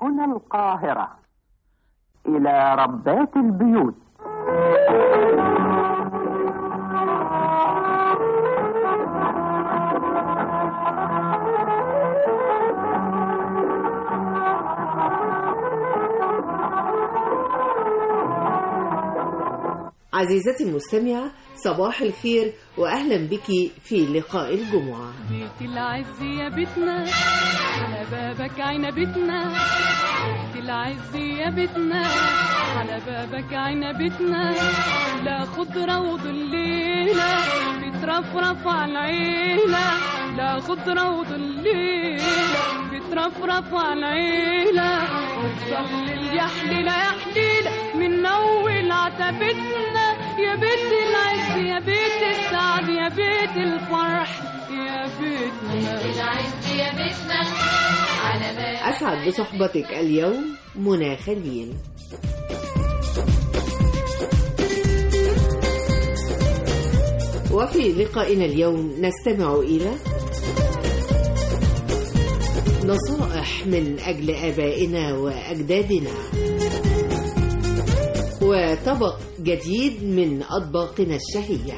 هنا القاهرة إلى ربات البيوت عزيزتي المستمعة صباح الخير وأهلا بك في لقاء الجمعة بيت العز يا بيتنا على بابك عنبتنا بيت العز يا بيتنا على بابك عنبتنا لا خضرة وظليلة بترفرف على العيلة لا خضرة وظليلة بترفرف على العيلة وتظلل يا حليلة يا حليلة من أول عتبتنا يا بيت العز يا بيت السعد يا بيت الفرح يا بيتنا العز يا بيتنا على باب أسعد بصحبتك اليوم منى خليل وفي لقائنا اليوم نستمع إلى نصائح من أجل آبائنا وأجدادنا وطبق جديد من أطباقنا الشهية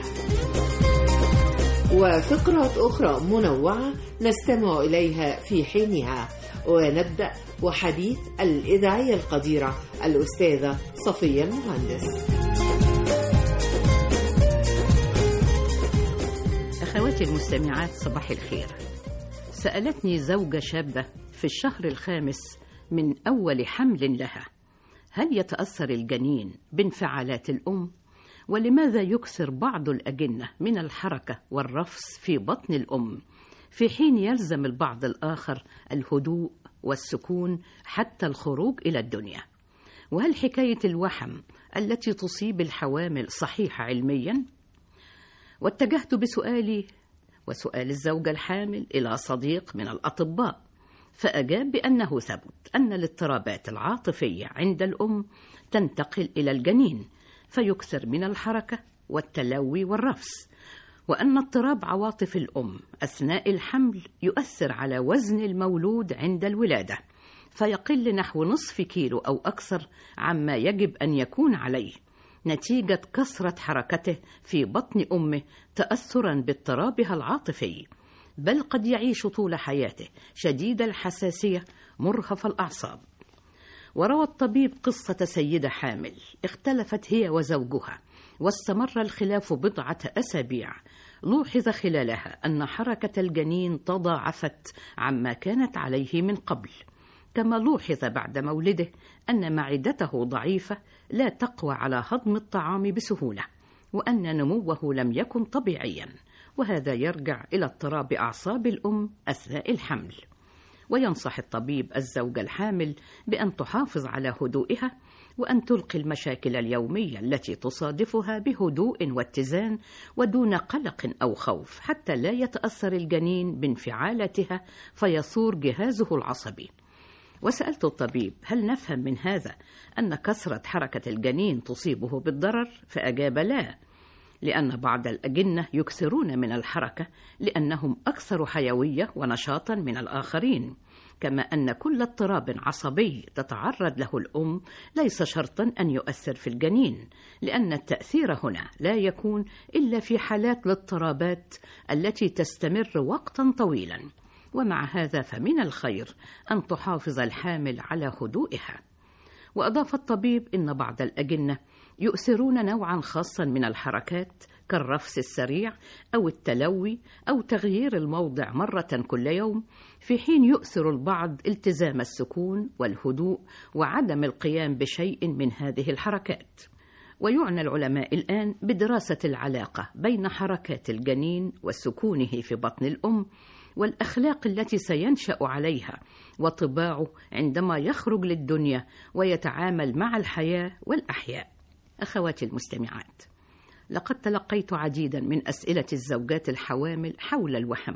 وفقرات أخرى منوعة نستمع إليها في حينها ونبدأ وحديث الإذاعية القديرة الأستاذة صفية المهندس أخواتي المستمعات صباح الخير سألتني زوجة شابة في الشهر الخامس من أول حمل لها هل يتأثر الجنين بانفعالات الأم؟ ولماذا يكثر بعض الأجنة من الحركة والرفس في بطن الأم في حين يلزم البعض الآخر الهدوء والسكون حتى الخروج إلى الدنيا وهل حكاية الوحم التي تصيب الحوامل صحيحة علميا؟ واتجهت بسؤالي وسؤال الزوجة الحامل إلى صديق من الأطباء فأجاب بأنه ثبت أن الاضطرابات العاطفية عند الأم تنتقل إلى الجنين فيكثر من الحركة والتلوي والرفس وأن اضطراب عواطف الأم أثناء الحمل يؤثر على وزن المولود عند الولادة فيقل نحو نصف كيلو أو أكثر عما يجب أن يكون عليه نتيجة كثرة حركته في بطن أمه تأثرا باضطرابها العاطفي بل قد يعيش طول حياته شديد الحساسية مرهف الأعصاب وروى الطبيب قصة سيدة حامل اختلفت هي وزوجها واستمر الخلاف بضعة أسابيع لوحظ خلالها أن حركة الجنين تضاعفت عما كانت عليه من قبل كما لوحظ بعد مولده أن معدته ضعيفة لا تقوى على هضم الطعام بسهولة وأن نموه لم يكن طبيعيا وهذا يرجع إلى اضطراب أعصاب الأم أثناء الحمل وينصح الطبيب الزوجة الحامل بأن تحافظ على هدوئها وأن تلقي المشاكل اليومية التي تصادفها بهدوء واتزان ودون قلق أو خوف حتى لا يتأثر الجنين بانفعالاتها فيثور جهازه العصبي وسألت الطبيب هل نفهم من هذا أن كثرة حركة الجنين تصيبه بالضرر فأجاب لا لأن بعض الأجنة يكثرون من الحركة لأنهم أكثر حيوية ونشاطا من الآخرين كما أن كل اضطراب عصبي تتعرض له الأم ليس شرطا أن يؤثر في الجنين لأن التأثير هنا لا يكون إلا في حالات الاضطرابات التي تستمر وقتا طويلا ومع هذا فمن الخير أن تحافظ الحامل على هدوئها وأضاف الطبيب إن بعض الأجنة يؤثرون نوعا خاصا من الحركات كالرفس السريع أو التلوي أو تغيير الموضع مرة كل يوم في حين يؤثر البعض التزام السكون والهدوء وعدم القيام بشيء من هذه الحركات ويعنى العلماء الآن بدراسة العلاقة بين حركات الجنين وسكونه في بطن الأم والأخلاق التي سينشأ عليها وطباعه عندما يخرج للدنيا ويتعامل مع الحياة والأحياء أخواتي المستمعات لقد تلقيت عديدا من أسئلة الزوجات الحوامل حول الوهم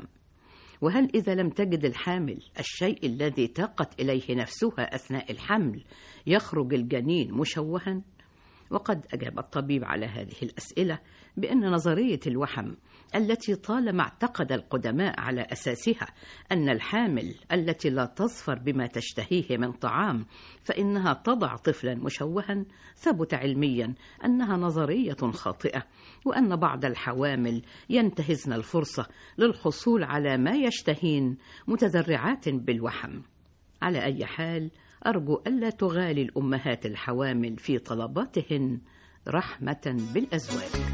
وهل إذا لم تجد الحامل الشيء الذي تاقت إليه نفسها أثناء الحمل يخرج الجنين مشوها؟ وقد أجاب الطبيب على هذه الأسئلة بأن نظرية الوحم التي طالما اعتقد القدماء على أساسها أن الحامل التي لا تظفر بما تشتهيه من طعام فإنها تضع طفلا مشوها ثبت علميا أنها نظرية خاطئة وأن بعض الحوامل ينتهزن الفرصة للحصول على ما يشتهين متذرعات بالوحم على أي حال أرجو ألا تغالي الأمهات الحوامل في طلباتهن رحمة بالأزواج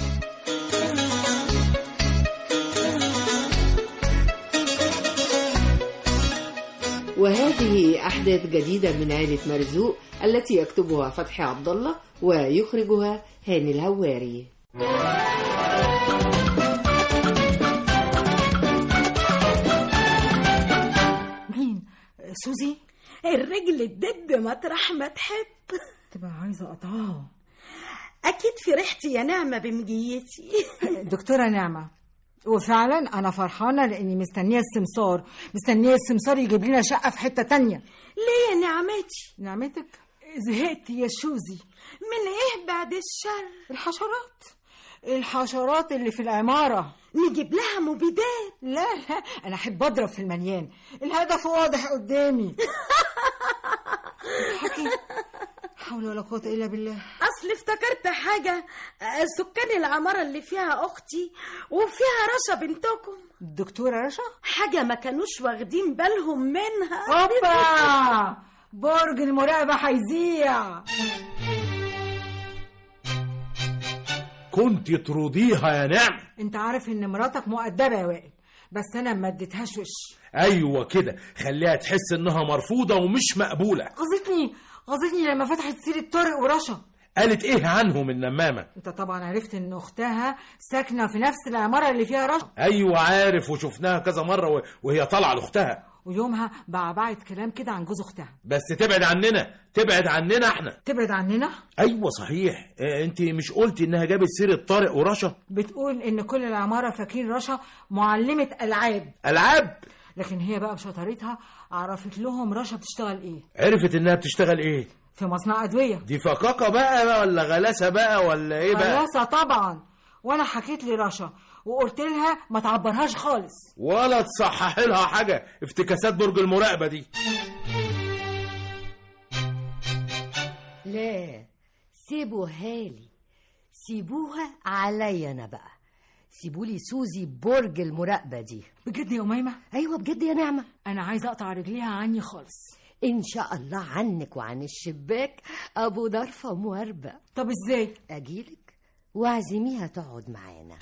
وهذه أحداث جديدة من عائلة مرزوق التي يكتبها فتحي عبد الله ويخرجها هاني الهواري مين سوزي الرجل الدب مطرح ما تحب تبقى عايزه اقطعاه اكيد فرحتي يا نعمه بمجيتي دكتوره نعمه وفعلا انا فرحانه لاني مستنيه السمسار مستنيه السمسار يجيب لنا شقه في حته تانية ليه يا نعمتي نعمتك زهقت يا شوزي من ايه بعد الشر الحشرات الحشرات اللي في العماره نجيب لها مبيدات لا لا انا احب اضرب في المليان الهدف واضح قدامي حكي حول ولا قوه الا بالله اصل افتكرت حاجه آه، سكان العماره اللي فيها اختي وفيها رشا بنتكم الدكتوره رشا حاجه ما كانوش واخدين بالهم منها هوبا برج المراقبه هيذيع كنت ترضيها يا نعم انت عارف ان مراتك مؤدبه يا وائل بس انا ما اديتهاش وش ايوه كده خليها تحس انها مرفوضه ومش مقبوله غزتني غزتني لما فتحت سيره طارق ورشا قالت ايه عنهم النمامه انت طبعا عرفت ان اختها ساكنه في نفس العماره اللي فيها رشا ايوه عارف وشفناها كذا مره و- وهي طالعه لاختها ويومها بعبعت كلام كده عن جوز اختها بس تبعد عننا تبعد عننا احنا تبعد عننا ايوه صحيح اه انت مش قلتي انها جابت سيره طارق ورشا بتقول ان كل العماره فاكرين رشا معلمه العاب العاب لكن هي بقى بشطارتها عرفت لهم رشا بتشتغل ايه عرفت انها بتشتغل ايه في مصنع ادويه دي فقاقه بقى ولا غلاسه بقى ولا ايه بقى خلاصة طبعا وانا حكيت لرشا وقلت لها ما تعبرهاش خالص ولا تصحح لها حاجه افتكاسات برج المراقبه دي لا سيبوها لي سيبوها عليا انا بقى سيبولي سوزي برج المراقبة دي بجد يا أميمة ايوه بجد يا نعمة انا عايزه اقطع رجليها عني خالص ان شاء الله عنك وعن الشباك ابو ضرفة مواربة طب ازاي اجيلك واعزميها تقعد معانا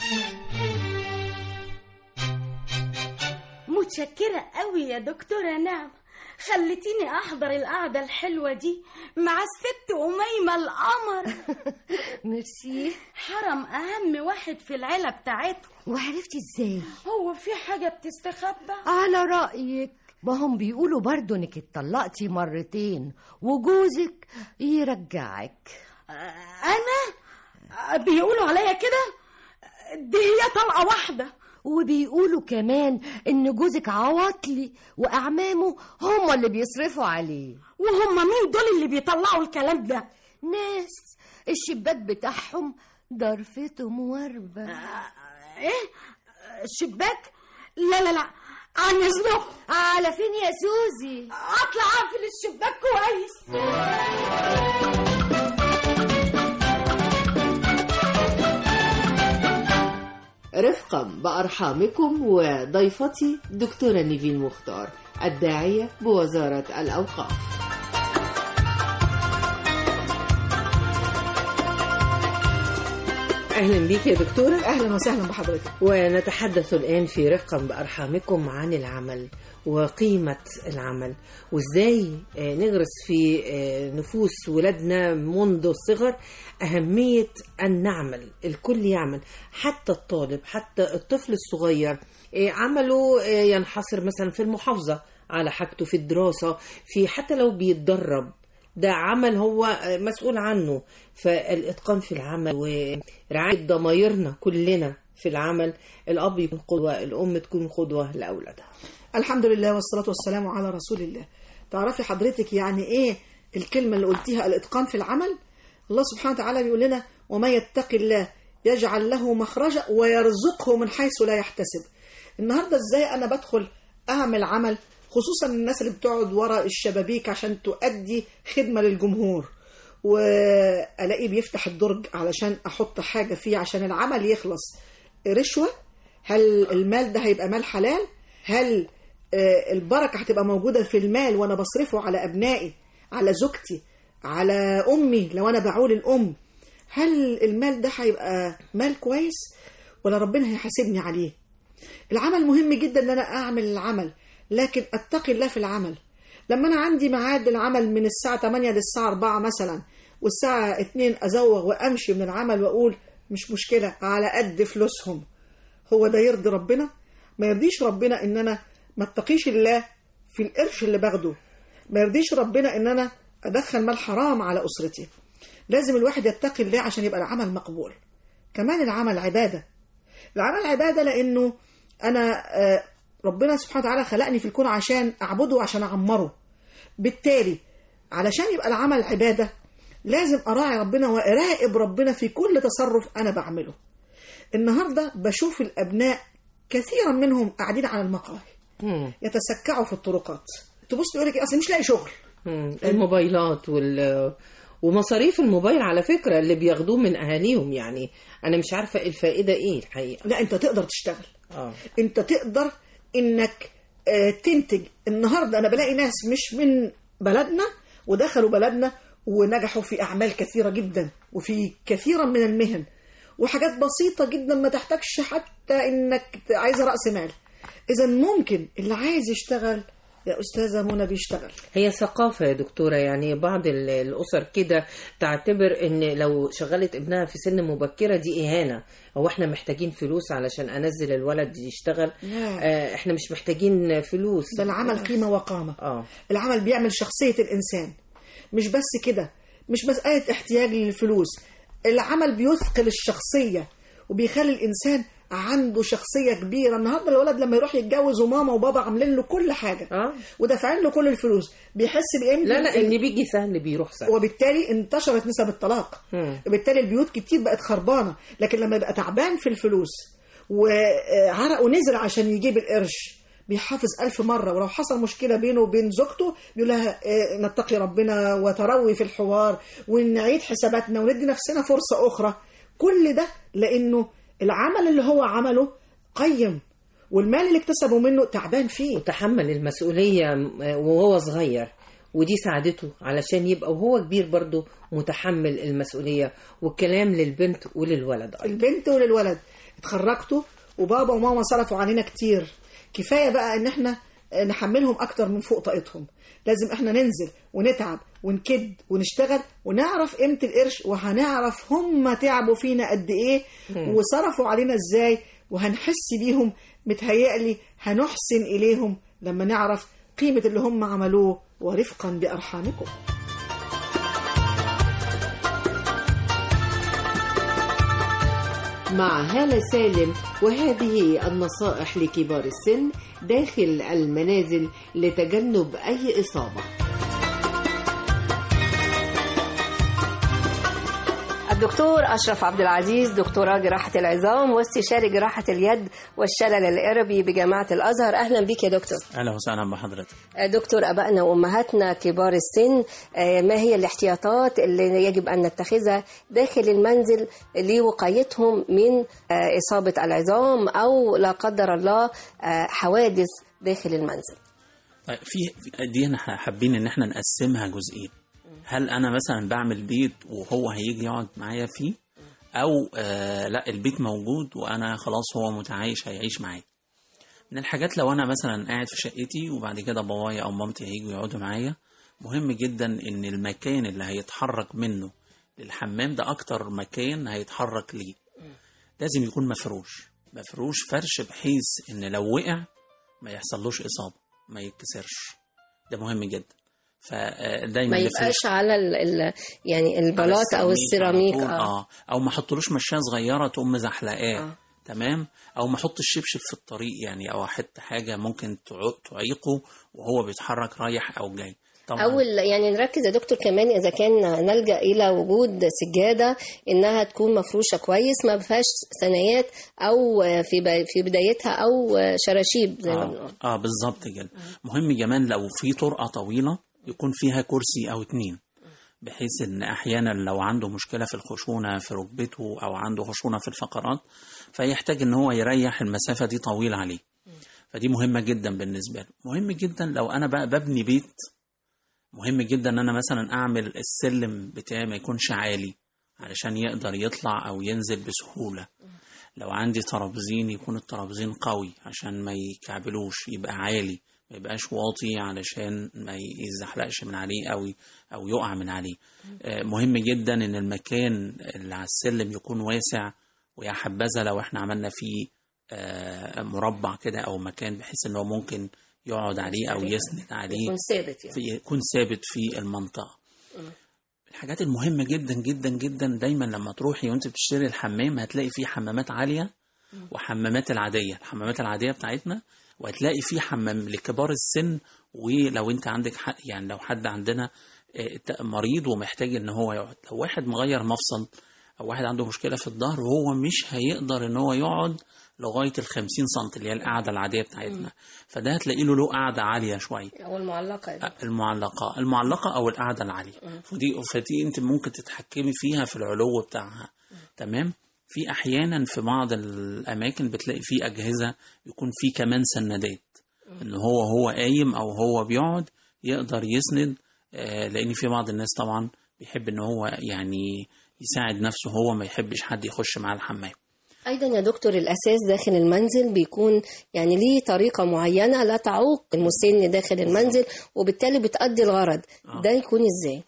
متشكرة قوي يا دكتورة نعمة خلتيني أحضر القعدة الحلوة دي مع الست أميمة القمر ميرسي حرم أهم واحد في العيلة بتاعته وعرفتي ازاي هو في حاجة بتستخبى على رأيك ما هم بيقولوا برضو انك اتطلقتي مرتين وجوزك يرجعك أنا بيقولوا عليا كده دي هي طلقة واحدة وبيقولوا كمان ان جوزك عواطلي واعمامه هم اللي بيصرفوا عليه وهم مين دول اللي بيطلعوا الكلام ده ناس الشباك بتاعهم ضرفته مواربة ايه الشباك لا لا لا عن اذنكم على فين يا سوزي اطلع اقفل الشباك كويس رفقا بأرحامكم وضيفتي دكتورة نيفين مختار الداعية بوزارة الأوقاف أهلا بك يا دكتورة اهلا وسهلا بحضرتك ونتحدث الآن في رفقا بأرحامكم عن العمل وقيمة العمل وإزاي آه، نغرس في آه، نفوس ولادنا منذ الصغر أهمية أن نعمل الكل يعمل حتى الطالب حتى الطفل الصغير آه، عمله آه، ينحصر مثلا في المحافظة على حاجته في الدراسة في حتى لو بيتدرب ده عمل هو مسؤول عنه فالإتقان في العمل ورعاية ضمايرنا كلنا في العمل الأب يكون قدوة الأم تكون قدوة لأولادها الحمد لله والصلاة والسلام على رسول الله تعرفي حضرتك يعني ايه الكلمة اللي قلتيها الاتقان في العمل الله سبحانه وتعالى بيقول لنا وما يتقي الله يجعل له مخرجا ويرزقه من حيث لا يحتسب النهارده ازاي انا بدخل اعمل عمل خصوصا الناس اللي بتقعد ورا الشبابيك عشان تؤدي خدمه للجمهور والاقيه بيفتح الدرج علشان احط حاجه فيه عشان العمل يخلص رشوه هل المال ده هيبقى مال حلال هل آه، البركه هتبقى موجوده في المال وانا بصرفه على ابنائي على زوجتي على امي لو انا بعول الام هل المال ده هيبقى مال كويس ولا ربنا هيحاسبني عليه العمل مهم جدا ان انا اعمل العمل لكن اتقي الله في العمل لما انا عندي ميعاد العمل من الساعه 8 للساعه 4 مثلا والساعه 2 ازوغ وامشي من العمل واقول مش مشكله على قد فلوسهم هو ده يرضي ربنا ما يرضيش ربنا ان انا ما اتقيش الله في القرش اللي باخده ما يرضيش ربنا ان انا ادخل مال حرام على اسرتي لازم الواحد يتقي الله عشان يبقى العمل مقبول كمان العمل عباده العمل عباده لانه انا آه، ربنا سبحانه وتعالى خلقني في الكون عشان اعبده وعشان اعمره بالتالي علشان يبقى العمل عباده لازم اراعي ربنا واراقب ربنا في كل تصرف انا بعمله النهارده بشوف الابناء كثيرا منهم قاعدين على المقاهي مم. يتسكعوا في الطرقات تبص تقول لك اصل مش لاقي شغل مم. الموبايلات وال ومصاريف الموبايل على فكرة اللي بياخدوه من أهاليهم يعني أنا مش عارفة الفائدة إيه الحقيقة لا انت تقدر تشتغل آه. انت تقدر انك آه، تنتج النهارده انا بلاقي ناس مش من بلدنا ودخلوا بلدنا ونجحوا في اعمال كثيره جدا وفي كثيرا من المهن وحاجات بسيطه جدا ما تحتاجش حتى انك ت- عايزه راس مال اذا ممكن اللي عايز يشتغل يا استاذه منى بيشتغل هي ثقافة يا دكتورة يعني بعض ال- الأسر كده تعتبر إن لو شغلت ابنها في سن مبكرة دي إهانة هو إحنا محتاجين فلوس علشان أنزل الولد يشتغل لا. آه إحنا مش محتاجين فلوس ده العمل قيمه وقامه آه العمل بيعمل شخصية الإنسان مش بس كده مش مسألة احتياج للفلوس العمل بيثقل الشخصية وبيخلي الإنسان عنده شخصية كبيرة النهاردة الولد لما يروح يتجوز وماما وبابا عاملين له كل حاجة آه. ودافعين له كل الفلوس بيحس بقيمة لا لا ال- اللي بيجي سهل بيروح سهل وبالتالي انتشرت نسب الطلاق مم. وبالتالي البيوت كتير بقت خربانة لكن لما يبقى تعبان في الفلوس وعرقه نزل عشان يجيب القرش بيحافظ ألف مرة ولو حصل مشكلة بينه وبين زوجته بيقول لها آه، نتقي ربنا وتروي في الحوار ونعيد حساباتنا وندي نفسنا فرصة أخرى كل ده لأنه العمل اللي هو عمله قيم والمال اللي اكتسبه منه تعبان فيه وتحمل المسؤولية وهو صغير ودي ساعدته علشان يبقى وهو كبير برضه متحمل المسؤولية والكلام للبنت وللولد أيضا البنت وللولد اتخرجتوا وبابا وماما صرفوا علينا كتير كفايه بقى ان احنا نحملهم اكتر من فوق طاقتهم لازم احنا ننزل ونتعب ونكد ونشتغل ونعرف قيمه القرش وهنعرف هم تعبوا فينا قد ايه وصرفوا علينا ازاي وهنحس بيهم متهيألي هنحسن اليهم لما نعرف قيمه اللي هم عملوه ورفقا بارحامكم مع هالة سالم وهذه النصائح لكبار السن داخل المنازل لتجنب أي إصابة الدكتور أشرف عبد العزيز دكتوراه جراحة العظام واستشاري جراحة اليد والشلل الإربي بجامعة الأزهر أهلا بك يا دكتور اهلا وسهلا بحضرتك دكتور أبائنا وأمهاتنا كبار السن آه، ما هي الاحتياطات اللي يجب أن نتخذها داخل المنزل لوقايتهم من آه، إصابة العظام أو لا قدر الله آه، حوادث داخل المنزل طيب في في- دي احنا حابين ان احنا نقسمها جزئين هل انا مثلا بعمل بيت وهو هيجي يقعد معايا فيه او آه لا البيت موجود وانا خلاص هو متعايش هيعيش معايا من الحاجات لو انا مثلا قاعد في شقتي وبعد كده بابايا او مامتي هيجوا يقعدوا معايا مهم جدا ان المكان اللي هيتحرك منه للحمام ده اكتر مكان هيتحرك ليه لازم يكون مفروش مفروش فرش بحيث ان لو وقع ما يحصلوش اصابه ما يتكسرش ده مهم جدا فدايما ما يبقاش على ال ال يعني البلاط أو السيراميك آه. آه. اه او ما احطلوش مشاه صغيره تقوم مزحلقاه آه. تمام او ما احط الشبشب في الطريق يعني او احط حاجه ممكن تعو- تعيقه وهو بيتحرك رايح او جاي طبعا أول يعني نركز يا دكتور كمان إذا كان نلجأ إلى وجود سجادة إنها تكون مفروشة كويس ما فيهاش ثنايات أو في ب- في بدايتها أو شراشيب زي ما بنقول اه, آه بالظبط كده مهم كمان لو في طرقه طويله يكون فيها كرسي او اتنين بحيث ان احيانا لو عنده مشكله في الخشونه في ركبته او عنده خشونه في الفقرات فيحتاج ان هو يريح المسافه دي طويله عليه فدي مهمه جدا بالنسبه له مهم جدا لو انا بقى ببني بيت مهم جدا ان انا مثلا اعمل السلم بتاعي ما يكونش عالي علشان يقدر يطلع او ينزل بسهوله لو عندي ترابزين يكون الترابزين قوي عشان ما يكعبلوش يبقى عالي ما يبقاش واطي علشان ما يزحلقش من عليه او او يقع من عليه آه، مهم جدا ان المكان اللي على السلم يكون واسع ويا حبذا لو احنا عملنا فيه آه، مربع كده او مكان بحيث ان هو ممكن يقعد عليه او يسند عليه يكون ثابت يعني. في يكون ثابت في المنطقه الحاجات المهمة جدا جدا جدا دايما لما تروحي وانت بتشتري الحمام هتلاقي فيه حمامات عالية وحمامات العادية الحمامات العادية بتاعتنا وهتلاقي فيه حمام لكبار السن ولو انت عندك حق يعني لو حد عندنا آه، ت- مريض ومحتاج ان هو يقعد لو واحد مغير مفصل او واحد عنده مشكلة في الظهر وهو مش هيقدر ان هو يقعد لغاية ال 50 سم اللي هي القعدة العادية بتاعتنا فده هتلاقي له له قعدة عالية شوية أو المعلقة دي. المعلقة المعلقة أو القعدة العالية فدي فدي أنت ممكن تتحكمي فيها في العلو بتاعها تمام في أحيانا في بعض الأماكن بتلاقي في أجهزة يكون في كمان سندات إن هو هو قايم أو هو بيقعد يقدر يسند آه، لأن في بعض الناس طبعا بيحب إن هو يعني يساعد نفسه هو ما يحبش حد يخش معاه الحمام أيضا يا دكتور الأساس داخل المنزل بيكون يعني ليه طريقة معينة لا تعوق المسن داخل المنزل وبالتالي بتأدي الغرض ده يكون إزاي؟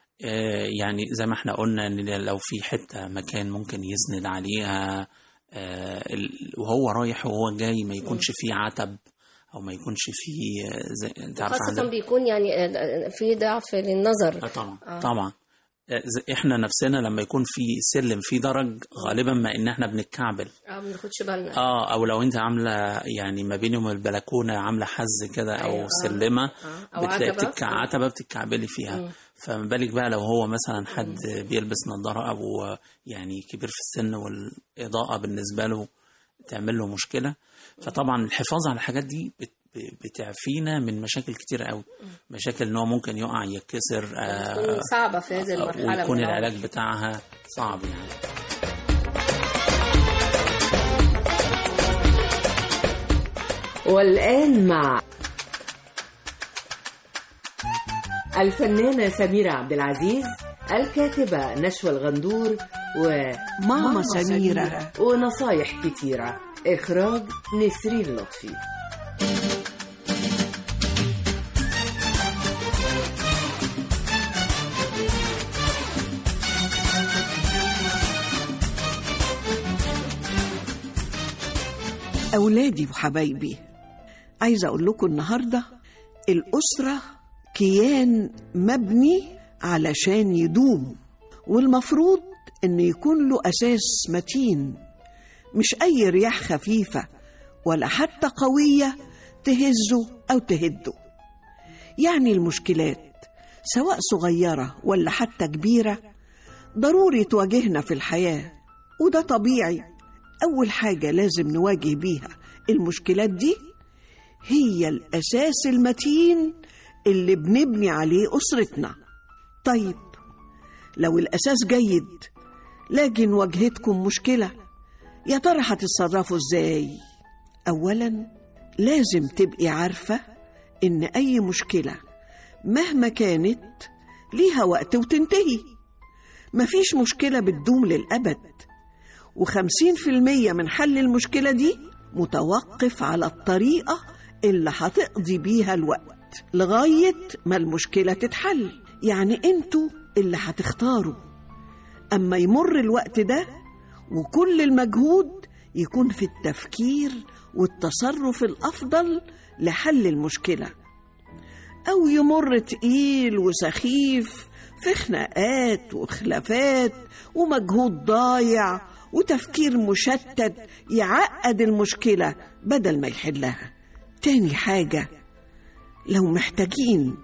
آه، يعني زي ما احنا قلنا ان لو في حته مكان ممكن يسند عليها آه، ال- وهو رايح وهو جاي ما يكونش فيه عتب او ما يكونش فيه آه، زي انت عارفه خاصة عندنا- بيكون يعني آه، في ضعف للنظر آه، طبعا آه. طبعا آه، زي- احنا نفسنا لما يكون في سلم في درج غالبا ما ان احنا بنتكعبل اه ما بناخدش بالنا اه او لو انت عامله يعني ما بيني وما البلكونه عامله حز كده او أيوة، آه. سلمه آه. أو بتلاقي عتبة. بتك... عتبه بتتكعبلي فيها مم. فما بالك بقى لو هو مثلا حد بيلبس نظاره او يعني كبير في السن والاضاءه بالنسبه له تعمل له مشكله فطبعا الحفاظ على الحاجات دي بت... بتعفينا من مشاكل كتير قوي مشاكل ان هو ممكن يقع يتكسر بتكون صعبة في هذه المرحلة ويكون من العمر. العلاج بتاعها صعب يعني والآن مع الفنانة سميرة عبد العزيز الكاتبة نشوى الغندور ماما سميرة. ونصايح كتيرة إخراج نسرين لطفي أولادي وحبايبي عايزة أقول لكم النهاردة الأسرة كيان مبني علشان يدوم والمفروض إنه يكون له أساس متين مش أي رياح خفيفة ولا حتى قوية تهزه أو تهده يعني المشكلات سواء صغيرة ولا حتى كبيرة ضروري تواجهنا في الحياة وده طبيعي أول حاجة لازم نواجه بيها المشكلات دي هي الأساس المتين اللي بنبني عليه أسرتنا طيب لو الأساس جيد لكن واجهتكم مشكلة يا ترى هتتصرفوا إزاي؟ أولا لازم تبقي عارفة إن أي مشكلة مهما كانت ليها وقت وتنتهي مفيش مشكلة بتدوم للأبد وخمسين في المية من حل المشكلة دي متوقف على الطريقة اللي هتقضي بيها الوقت لغاية ما المشكلة تتحل يعني انتوا اللي هتختاروا أما يمر الوقت ده وكل المجهود يكون في التفكير والتصرف الأفضل لحل المشكلة أو يمر تقيل وسخيف في خناقات وخلافات ومجهود ضايع وتفكير مشتت يعقد المشكلة بدل ما يحلها تاني حاجة لو محتاجين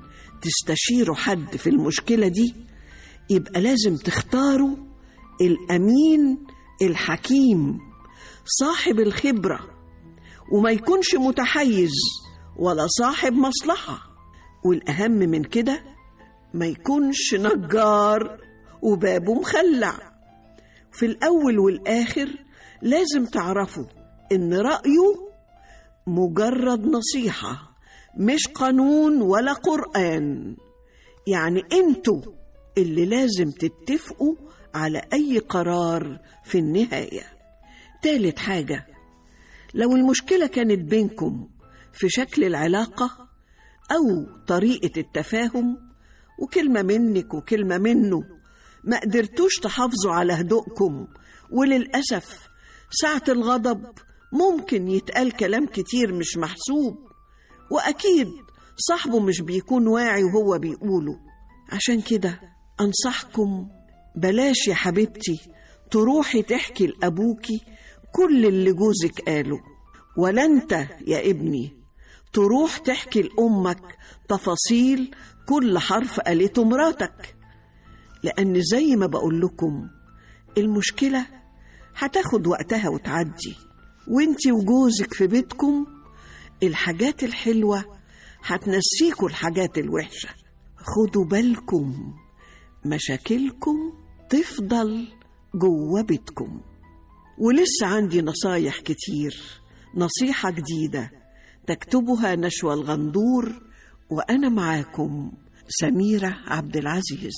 تستشيروا حد في المشكلة دي يبقى لازم تختاروا الأمين الحكيم صاحب الخبرة وما يكونش متحيز ولا صاحب مصلحة والأهم من كده ما يكونش نجار وبابه مخلع في الأول والآخر لازم تعرفوا إن رأيه مجرد نصيحة مش قانون ولا قرآن يعني انتوا اللي لازم تتفقوا على أي قرار في النهاية تالت حاجة لو المشكلة كانت بينكم في شكل العلاقة أو طريقة التفاهم وكلمة منك وكلمة منه ما قدرتوش تحافظوا على هدوءكم وللأسف ساعة الغضب ممكن يتقال كلام كتير مش محسوب وأكيد صاحبه مش بيكون واعي وهو بيقوله عشان كده أنصحكم بلاش يا حبيبتي تروحي تحكي لأبوكي كل اللي جوزك قاله ولا أنت يا ابني تروح تحكي لأمك تفاصيل كل حرف قالته مراتك لأن زي ما بقول لكم المشكلة هتاخد وقتها وتعدي وانتي وجوزك في بيتكم الحاجات الحلوة هتنسيكوا الحاجات الوحشة خدوا بالكم مشاكلكم تفضل جوه بيتكم ولسه عندي نصايح كتير نصيحة جديدة تكتبها نشوى الغندور وأنا معاكم سميرة عبد العزيز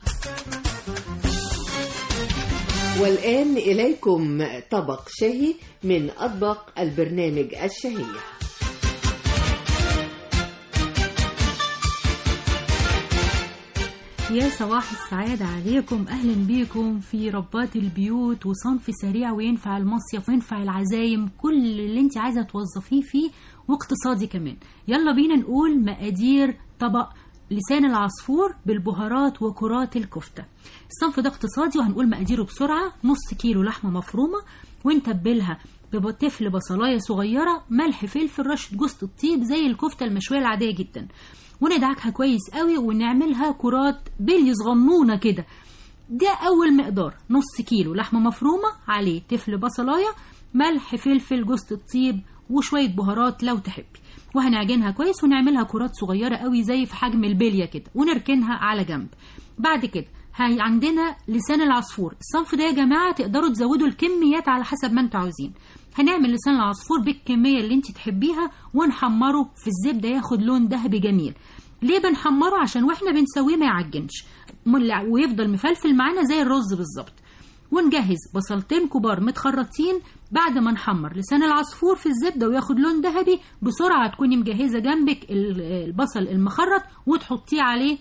والآن إليكم طبق شهي من أطبق البرنامج الشهية يا صباح السعادة عليكم أهلا بيكم في ربات البيوت وصنف سريع وينفع المصيف وينفع العزايم كل اللي انت عايزة توظفيه فيه واقتصادي كمان يلا بينا نقول مقادير طبق لسان العصفور بالبهارات وكرات الكفتة الصنف ده اقتصادي وهنقول مقاديره بسرعة نص كيلو لحمة مفرومة ونتبلها بطفل بصلاية صغيرة ملح فلفل رشة جوز الطيب زي الكفتة المشوية العادية جدا وندعكها كويس قوي ونعملها كرات بلي صغنونة كده ده أول مقدار نص كيلو لحمة مفرومة عليه تفل بصلاية ملح فلفل جوز الطيب وشوية بهارات لو تحبي وهنعجنها كويس ونعملها كرات صغيرة قوي زي في حجم البلية كده ونركنها على جنب بعد كده هي عندنا لسان العصفور الصنف ده يا جماعة تقدروا تزودوا الكميات على حسب ما انتوا عاوزين هنعمل لسان العصفور بالكمية اللي انت تحبيها ونحمره في الزبدة ياخد لون ذهبي جميل ليه بنحمره عشان واحنا بنسويه ما يعجنش ويفضل مفلفل معانا زي الرز بالظبط ونجهز بصلتين كبار متخرطين بعد ما نحمر لسان العصفور في الزبدة وياخد لون ذهبي بسرعة تكوني مجهزة جنبك البصل المخرط وتحطيه عليه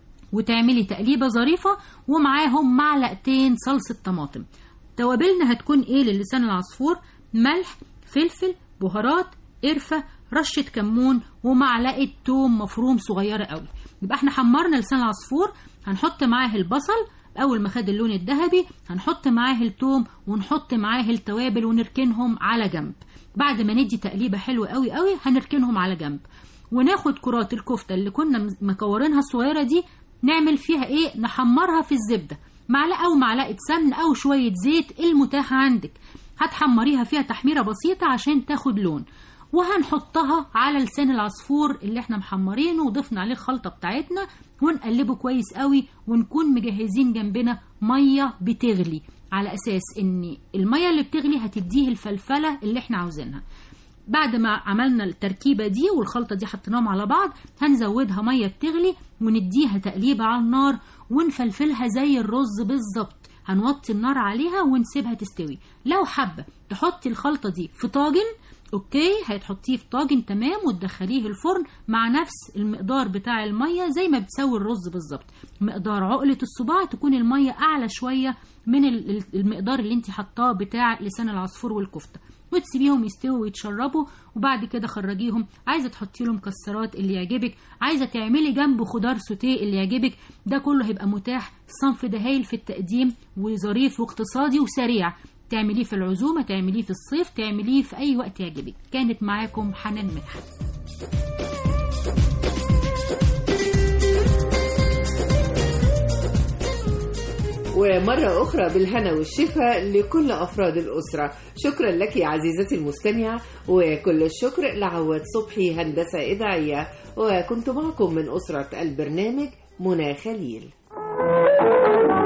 وتعملي تقليبة ظريفة ومعاهم معلقتين صلصة طماطم توابلنا هتكون ايه للسان العصفور ملح فلفل بهارات قرفة رشة كمون ومعلقة توم مفروم صغيرة قوي يبقى احنا حمرنا لسان العصفور هنحط معاه البصل اول ما خد اللون الذهبي هنحط معاه التوم ونحط معاه التوابل ونركنهم على جنب بعد ما ندي تقليبه حلوه قوي قوي هنركنهم على جنب وناخد كرات الكفته اللي كنا مكورينها الصغيره دي نعمل فيها ايه نحمرها في الزبده معلقه او معلقه سمن او شويه زيت المتاح عندك هتحمريها فيها تحميره بسيطه عشان تاخد لون وهنحطها على لسان العصفور اللي احنا محمرينه وضفنا عليه الخلطه بتاعتنا ونقلبه كويس قوي ونكون مجهزين جنبنا ميه بتغلي على اساس ان الميه اللي بتغلي هتديه الفلفله اللي احنا عاوزينها بعد ما عملنا التركيبة دي والخلطة دي حطيناهم على بعض هنزودها مية بتغلي ونديها تقليبة على النار ونفلفلها زي الرز بالظبط هنوطي النار عليها ونسيبها تستوي لو حابة تحطي الخلطة دي في طاجن اوكي هتحطيه في طاجن تمام وتدخليه الفرن مع نفس المقدار بتاع الميه زي ما بتسوي الرز بالظبط مقدار عقله الصباع تكون الميه اعلى شويه من المقدار اللي انت حطاه بتاع لسان العصفور والكفته وتسيبيهم يستووا ويتشربوا وبعد كده خرجيهم عايزه تحطي له مكسرات اللي يعجبك عايزه تعملي جنبه خضار سوتيه اللي يعجبك ده كله هيبقى متاح الصنف ده هايل في التقديم وظريف واقتصادي وسريع تعمليه في العزومة تعمليه في الصيف تعمليه في أي وقت يعجبك كانت معاكم حنان مدحت ومرة أخرى بالهنا والشفاء لكل أفراد الأسرة شكرا لك يا عزيزتي المستمعة وكل الشكر لعواد صبحي هندسة إذاعية وكنت معكم من أسرة البرنامج منى خليل